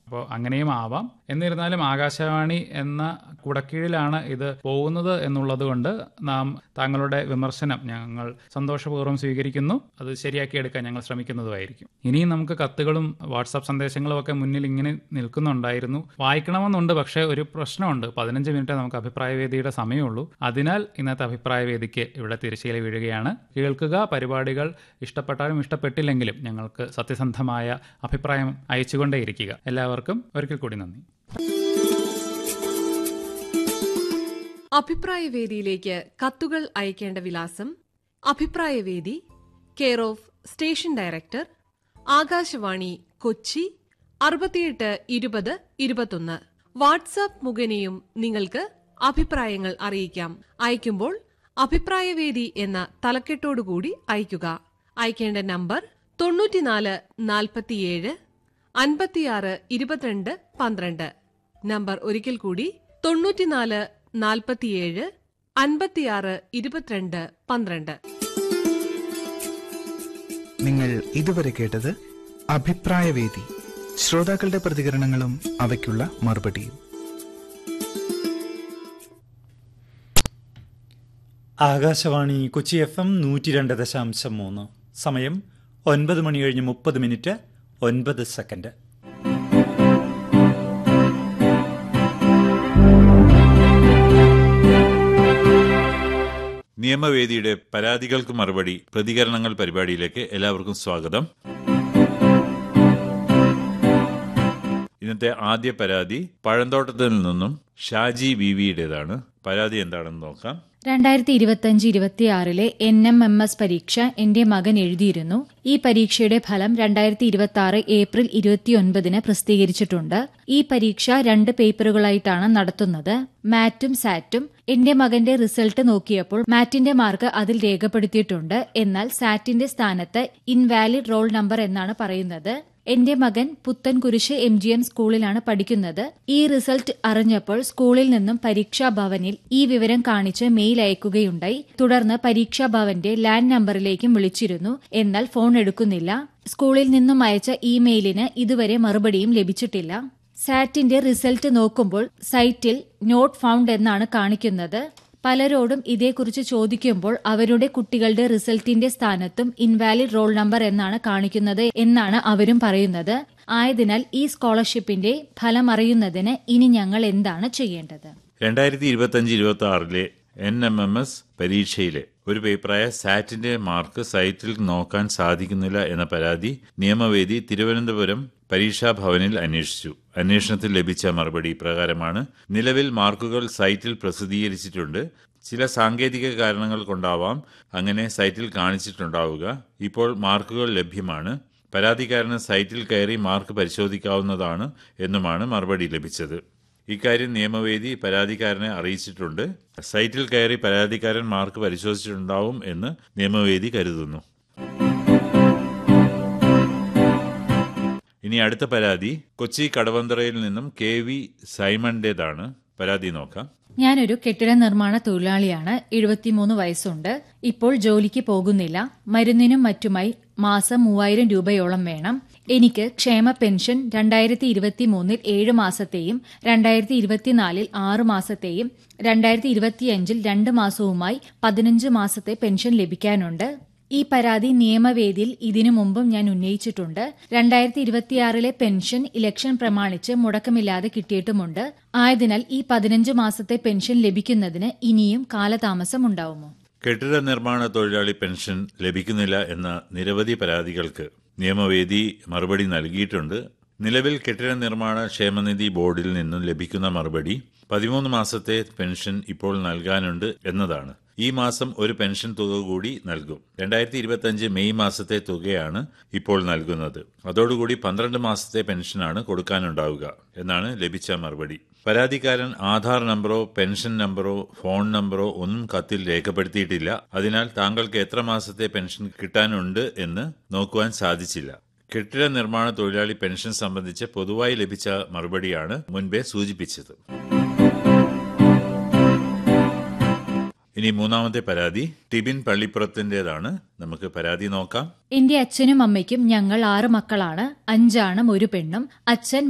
അപ്പോൾ അങ്ങനെയും ആവാം എന്നിരുന്നാലും ആകാശവാണി എന്ന കുടക്കീഴിലാണ് ഇത് പോകുന്നത് എന്നുള്ളത് കൊണ്ട് നാം താങ്കളുടെ വിമർശനം ഞങ്ങൾ സന്തോഷപൂർവ്വം സ്വീകരിക്കുന്നു അത് ശരിയാക്കിയെടുക്കാൻ ഞങ്ങൾ ശ്രമിക്കുന്നതുമായിരിക്കും ഇനിയും നമുക്ക് കത്തുകളും വാട്സാപ്പ് സന്ദേശങ്ങളും ഒക്കെ മുന്നിൽ ഇങ്ങനെ നിൽക്കുന്നുണ്ടായിരുന്നു വായിക്കണമെന്നുണ്ട് പക്ഷേ ഒരു പ്രശ്നമുണ്ട് പതിനഞ്ച് മിനിറ്റ് നമുക്ക് അഭിപ്രായ വേദിയുടെ സമയമുള്ളൂ അതിനാൽ ഇന്നത്തെ അഭിപ്രായ വേദിക്ക് ഇവിടെ തിരശ്ശീല വീഴുകയാണ് കേൾക്കുക പരിപാടികൾ ഇഷ്ടപ്പെട്ടാലും ഇഷ്ടപ്പെട്ടില്ലെങ്കിലും ഞങ്ങൾക്ക് സത്യസന്ധമായ അഭിപ്രായം അയച്ചുകൊണ്ടേയിരിക്കുക എല്ലാവർക്കും ഒരിക്കൽ കൂടി നന്ദി അഭിപ്രായവേദിയിലേക്ക് കത്തുകൾ അയക്കേണ്ട വിലാസം അഭിപ്രായവേദി care of station director Akashvani Kochi അറുപത്തിയെട്ട് ഇരുപത് ഇരുപത്തൊന്ന് വാട്സാപ്പ് മുഖേനയും നിങ്ങൾക്ക് അഭിപ്രായങ്ങൾ അറിയിക്കാം അയക്കുമ്പോൾ അഭിപ്രായവേദി എന്ന തലക്കെട്ടോടുകൂടി അയക്കുക അയക്കേണ്ട നമ്പർ തൊണ്ണൂറ്റിനാല് നാൽപ്പത്തിയേഴ് അൻപത്തിയാറ് ഇരുപത്തിരണ്ട് പന്ത്രണ്ട് നമ്പർ ഒരിക്കൽ കൂടി തൊണ്ണൂറ്റിനാല് നാൽപ്പത്തിയേഴ് അൻപത്തിയാറ് ഇരുപത്തിരണ്ട് പന്ത്രണ്ട് നിങ്ങൾ ഇതുവരെ കേട്ടത് അഭിപ്രായവേദി ശ്രോതാക്കളുടെ പ്രതികരണങ്ങളും അവയ്ക്കുള്ള മറുപടിയും ആകാശവാണി കൊച്ചി എഫ് എം നൂറ്റി രണ്ട് ദശാംശം മൂന്ന് സമയം ഒൻപത് മണി കഴിഞ്ഞ് മുപ്പത് മിനിറ്റ് ഒൻപത് സെക്കൻഡ് നിയമവേദിയുടെ പരാതികൾക്ക് മറുപടി പ്രതികരണങ്ങൾ പരിപാടിയിലേക്ക് എല്ലാവർക്കും സ്വാഗതം ഇന്നത്തെ ആദ്യ പരാതി പഴന്തോട്ടത്തിൽ നിന്നും ഷാജി വി വിയുടേതാണ് പരാതി എന്താണെന്ന് നോക്കാം രണ്ടായിരത്തി ഇരുപത്തിയഞ്ച് ഇരുപത്തിയാറിലെ എൻ എം എം എസ് പരീക്ഷ എന്റെ മകൻ എഴുതിയിരുന്നു ഈ പരീക്ഷയുടെ ഫലം രണ്ടായിരത്തി ഇരുപത്തി ആറ് ഏപ്രിൽ ഇരുപത്തിയൊൻപതിന് പ്രസിദ്ധീകരിച്ചിട്ടുണ്ട് ഈ പരീക്ഷ രണ്ട് പേപ്പറുകളായിട്ടാണ് നടത്തുന്നത് മാറ്റും സാറ്റും എന്റെ മകന്റെ റിസൾട്ട് നോക്കിയപ്പോൾ മാറ്റിന്റെ മാർക്ക് അതിൽ രേഖപ്പെടുത്തിയിട്ടുണ്ട് എന്നാൽ സാറ്റിന്റെ സ്ഥാനത്ത് ഇൻവാലിഡ് റോൾ നമ്പർ എന്നാണ് പറയുന്നത് എന്റെ മകൻ പുത്തൻകുരിശ് എം ജി എം സ്കൂളിലാണ് പഠിക്കുന്നത് ഈ റിസൾട്ട് അറിഞ്ഞപ്പോൾ സ്കൂളിൽ നിന്നും പരീക്ഷാ ഭവനിൽ ഈ വിവരം കാണിച്ച് മെയിൽ അയക്കുകയുണ്ടായി തുടർന്ന് പരീക്ഷാ ഭവന്റെ ലാൻഡ് നമ്പറിലേക്കും വിളിച്ചിരുന്നു എന്നാൽ ഫോൺ എടുക്കുന്നില്ല സ്കൂളിൽ നിന്നും അയച്ച ഇമെയിലിന് ഇതുവരെ മറുപടിയും ലഭിച്ചിട്ടില്ല സാറ്റിന്റെ റിസൾട്ട് നോക്കുമ്പോൾ സൈറ്റിൽ നോട്ട് ഫൗണ്ട് എന്നാണ് കാണിക്കുന്നത് പലരോടും ഇതേക്കുറിച്ച് ചോദിക്കുമ്പോൾ അവരുടെ കുട്ടികളുടെ റിസൾട്ടിന്റെ സ്ഥാനത്തും ഇൻവാലിഡ് റോൾ നമ്പർ എന്നാണ് കാണിക്കുന്നത് എന്നാണ് അവരും പറയുന്നത് ആയതിനാൽ ഈ സ്കോളർഷിപ്പിന്റെ ഫലം അറിയുന്നതിന് ഇനി ഞങ്ങൾ എന്താണ് ചെയ്യേണ്ടത് രണ്ടായിരത്തി ഇരുപത്തഞ്ച് ഇരുപത്തി ആറിലെ എൻ എം എം എസ് പരീക്ഷയിലെ ഒരു പേപ്പറായ സാറ്റിന്റെ മാർക്ക് സൈറ്റിൽ നോക്കാൻ സാധിക്കുന്നില്ല എന്ന പരാതി നിയമവേദി തിരുവനന്തപുരം പരീക്ഷാ ഭവനിൽ അന്വേഷിച്ചു അന്വേഷണത്തിൽ ലഭിച്ച മറുപടി പ്രകാരമാണ് നിലവിൽ മാർക്കുകൾ സൈറ്റിൽ പ്രസിദ്ധീകരിച്ചിട്ടുണ്ട് ചില സാങ്കേതിക കാരണങ്ങൾ കൊണ്ടാവാം അങ്ങനെ സൈറ്റിൽ കാണിച്ചിട്ടുണ്ടാവുക ഇപ്പോൾ മാർക്കുകൾ ലഭ്യമാണ് പരാതിക്കാരന് സൈറ്റിൽ കയറി മാർക്ക് പരിശോധിക്കാവുന്നതാണ് എന്നുമാണ് മറുപടി ലഭിച്ചത് ഇക്കാര്യം നിയമവേദി പരാതിക്കാരനെ അറിയിച്ചിട്ടുണ്ട് സൈറ്റിൽ കയറി പരാതിക്കാരൻ മാർക്ക് പരിശോധിച്ചിട്ടുണ്ടാവും എന്ന് നിയമവേദി കരുതുന്നു ഇനി അടുത്ത പരാതി കൊച്ചി കടവന്തറയിൽ നിന്നും കെ വി സൈമണിൻ്റെതാണ് പരാതി നോക്കാം ഞാനൊരു കെട്ടിട നിർമ്മാണ തൊഴിലാളിയാണ് എഴുപത്തിമൂന്ന് വയസ്സുണ്ട് ഇപ്പോൾ ജോലിക്ക് പോകുന്നില്ല മരുന്നിനും മറ്റുമായി മാസം മൂവായിരം രൂപയോളം വേണം എനിക്ക് ക്ഷേമ പെൻഷൻ രണ്ടായിരത്തി ഇരുപത്തി മൂന്നിൽ ഏഴ് മാസത്തെയും രണ്ടായിരത്തി ഇരുപത്തിനാലിൽ ആറ് മാസത്തെയും രണ്ടായിരത്തി ഇരുപത്തിയഞ്ചിൽ രണ്ട് മാസവുമായി പതിനഞ്ച് മാസത്തെ പെൻഷൻ ലഭിക്കാനുണ്ട് ഈ പരാതി നിയമവേദിയിൽ ഇതിനു മുമ്പും ഞാൻ ഉന്നയിച്ചിട്ടുണ്ട് രണ്ടായിരത്തി ഇരുപത്തിയാറിലെ പെൻഷൻ ഇലക്ഷൻ പ്രമാണിച്ച് മുടക്കമില്ലാതെ കിട്ടിയിട്ടുമുണ്ട് ആയതിനാൽ ഈ പതിനഞ്ച് മാസത്തെ പെൻഷൻ ലഭിക്കുന്നതിന് ഇനിയും കാലതാമസം ഉണ്ടാവുമോ കെട്ടിട നിർമ്മാണ തൊഴിലാളി പെൻഷൻ ലഭിക്കുന്നില്ല എന്ന നിരവധി പരാതികൾക്ക് നിയമവേദി മറുപടി നൽകിയിട്ടുണ്ട് നിലവിൽ കെട്ടിട നിർമ്മാണ ക്ഷേമനിധി ബോർഡിൽ നിന്നും ലഭിക്കുന്ന മറുപടി പതിമൂന്ന് മാസത്തെ പെൻഷൻ ഇപ്പോൾ നൽകാനുണ്ട് എന്നതാണ് ഈ മാസം ഒരു പെൻഷൻ തുക കൂടി നൽകും രണ്ടായിരത്തി ഇരുപത്തിയഞ്ച് മെയ് മാസത്തെ തുകയാണ് ഇപ്പോൾ നൽകുന്നത് അതോടുകൂടി പന്ത്രണ്ട് മാസത്തെ പെൻഷനാണ് കൊടുക്കാനുണ്ടാവുക എന്നാണ് ലഭിച്ച മറുപടി പരാതിക്കാരൻ ആധാർ നമ്പറോ പെൻഷൻ നമ്പറോ ഫോൺ നമ്പറോ ഒന്നും കത്തിൽ രേഖപ്പെടുത്തിയിട്ടില്ല അതിനാൽ താങ്കൾക്ക് എത്ര മാസത്തെ പെൻഷൻ കിട്ടാനുണ്ട് എന്ന് നോക്കുവാൻ സാധിച്ചില്ല കെട്ടിട നിർമ്മാണ തൊഴിലാളി പെൻഷൻ സംബന്ധിച്ച് പൊതുവായി ലഭിച്ച മറുപടിയാണ് മുൻപേ സൂചിപ്പിച്ചത് ഇനി മൂന്നാമത്തെ പരാതി ടിബിൻ പള്ളിപ്പുറത്തിൻ്റെതാണ് നമുക്ക് പരാതി നോക്കാം എന്റെ അച്ഛനും അമ്മയ്ക്കും ഞങ്ങൾ ആറ് മക്കളാണ് അഞ്ചാണും ഒരു പെണ്ണും അച്ഛൻ